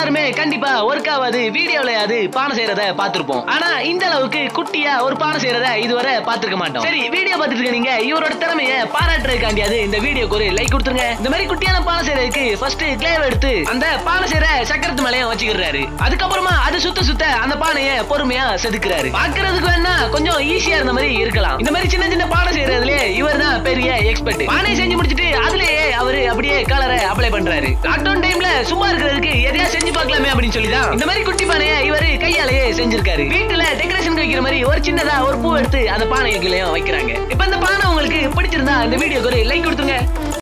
எல்லாருமே கண்டிப்பா ஒர்க்காவது வீடியோலயாவது பானை செய்யறத பாத்திருப்போம் ஆனா இந்த அளவுக்கு குட்டியா ஒரு பானை செய்யறத இதுவரை பாத்துருக்க மாட்டோம் சரி வீடியோ பார்த்துட்டு இருக்க நீங்க இவரோட திறமைய பாராட்டுறதுக்காண்டியாவது இந்த வீடியோக்கு ஒரு லைக் கொடுத்துருங்க இந்த மாதிரி குட்டியான பானை செய்யறதுக்கு ஃபர்ஸ்ட் கிளேவ் எடுத்து அந்த பானை செய்யற சக்கரத்து மேலயும் வச்சுக்கிறாரு அதுக்கப்புறமா அது சுத்த சுத்த அந்த பானைய பொறுமையா செதுக்குறாரு பாக்குறதுக்கு வேணா கொஞ்சம் ஈஸியா இருந்த மாதிரி இருக்கலாம் இந்த மாதிரி சின்ன சின்ன பானை செய்யறதுலயே இவர் தான் பெரிய எக்ஸ்பர்ட் பானை செஞ்சு முடிச்சிட்டு அதுலயே அவரு அப்படியே கலரை அப்ளை பண்றாரு லாக்டவுன் டைம்ல சும்மா இருக்கிறதுக்கு எதையா செஞ்சு பார்க்கலாமே அப்படின்னு சொல்லிதான் இந்த மாதிரி குட்டி பானைய இவரு கையாலேயே செஞ்சிருக்காரு வீட்டுல டெக்கரேஷன் வைக்கிற மாதிரி ஒரு சின்னதா ஒரு பூ எடுத்து அந்த பானைக்குள்ளேயும் வைக்கிறாங்க இப்ப இந்த பானை உங்களுக்கு பிடிச்சிருந்தா இந்த வீடியோக்கு ஒரு லைக் கொடுத்துருங்க